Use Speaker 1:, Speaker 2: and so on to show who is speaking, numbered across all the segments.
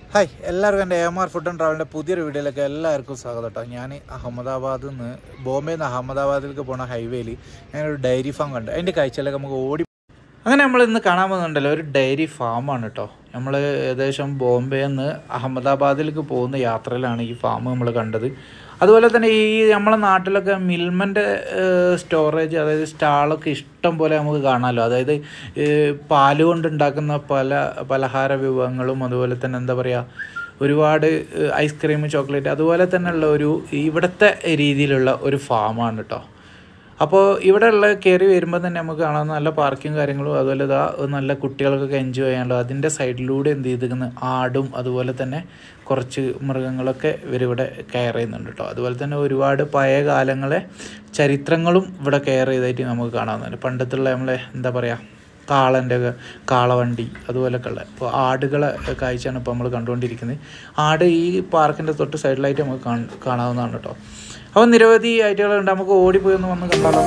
Speaker 1: hi എല്ലാവർക്കും എൻ്റെ M R food and ട്രാവലിൻ്റെ പുതിയൊരു വീഡിയോയിലേക്ക് എല്ലാവർക്കും സ്വാഗതം കേട്ടോ ഞാൻ അഹമ്മദാബാദിൽ നിന്ന് ബോംബെയിൽ നിന്ന് അഹമ്മദാബാദിലേക്ക് പോണ ഹൈവേയിൽ ഞാനൊരു ഡയറി ഫാം കണ്ടു അതിൻ്റെ കാഴ്ചയിലൊക്കെ നമുക്ക് ഓടി അങ്ങനെ നമ്മൾ ഇന്ന് കാണാൻ പോകുന്നുണ്ടല്ലോ ഒരു ഡയറി ഫാമാണ് കേട്ടോ നമ്മൾ ഏകദേശം ബോംബെയിൽ നിന്ന് അഹമ്മദാബാദിലേക്ക് പോകുന്ന യാത്രയിലാണ് ഈ ഫാം നമ്മൾ കണ്ടത് അതുപോലെ തന്നെ ഈ നമ്മളെ നാട്ടിലൊക്കെ മിൽമൻ്റെ സ്റ്റോറേജ് അതായത് സ്റ്റാളൊക്കെ ഇഷ്ടം പോലെ നമുക്ക് കാണാമല്ലോ അതായത് ഏഹ് പാല് കൊണ്ടുണ്ടാക്കുന്ന പല പലഹാര വിഭവങ്ങളും അതുപോലെ തന്നെ എന്താ പറയുക ഒരുപാട് ഐസ്ക്രീം ചോക്ലേറ്റ് അതുപോലെ തന്നെയുള്ള ഒരു ഇവിടുത്തെ രീതിയിലുള്ള ഒരു ഫാമാണ് കേട്ടോ അപ്പോൾ ഇവിടെ ഉള്ള കയറി വരുമ്പോൾ തന്നെ നമുക്ക് കാണാൻ നല്ല പാർക്കിങ് കാര്യങ്ങളും അതുപോലെ ഇതാ നല്ല കുട്ടികൾക്കൊക്കെ എൻജോയ് ചെയ്യാനുള്ളൂ അതിൻ്റെ സൈഡിലൂടെ എന്ത് ചെയ്തിരിക്കുന്ന ആടും അതുപോലെ തന്നെ കുറച്ച് മൃഗങ്ങളൊക്കെ ഇവരിവിടെ കെയർ ചെയ്യുന്നുണ്ട് കേട്ടോ അതുപോലെ തന്നെ ഒരുപാട് പഴയ കാലങ്ങളെ ചരിത്രങ്ങളും ഇവിടെ കെയർ ചെയ്തായിട്ട് നമുക്ക് കാണാവുന്നതാണ് പണ്ടത്തുള്ള നമ്മളെ എന്താ പറയുക കാളൻ്റെ ഒക്കെ കാളവണ്ടി അതുപോലൊക്കെ ഉള്ള ഇപ്പോൾ ആടുകളെ കാഴ്ചയാണ് ഇപ്പോൾ നമ്മൾ കണ്ടുകൊണ്ടിരിക്കുന്നത് ആട് ഈ പാർക്കിൻ്റെ തൊട്ട് സൈഡിലായിട്ട് നമുക്ക് കാണ- കാണാവുന്നതാണ് കേട്ടോ അപ്പോൾ നിരവധി ഐറ്റങ്ങളുണ്ട് നമുക്ക് ഓടിപ്പോയി ഒന്ന് വന്ന് കണ്ടാലോ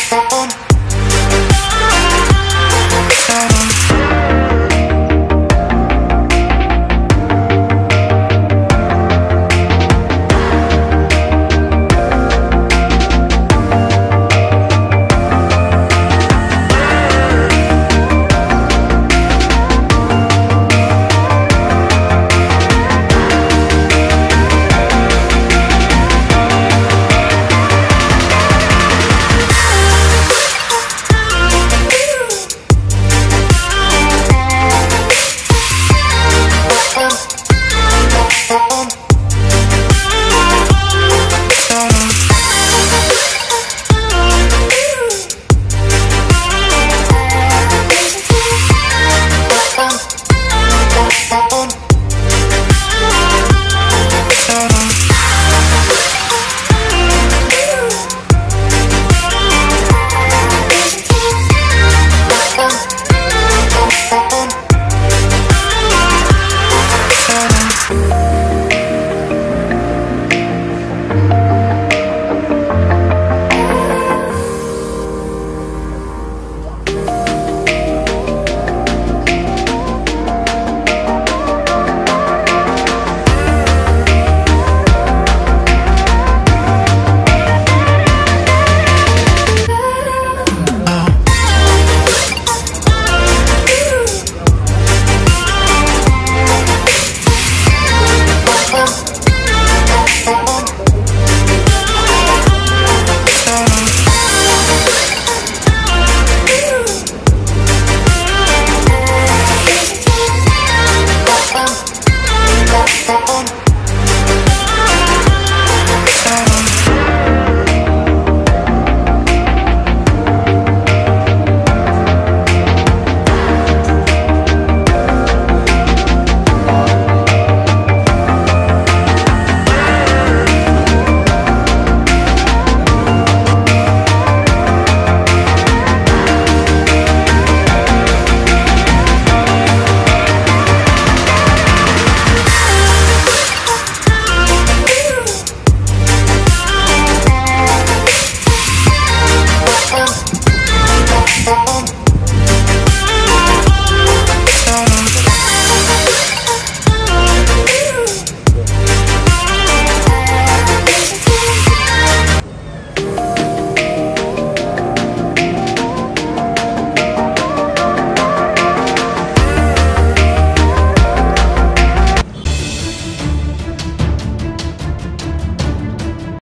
Speaker 2: Oh,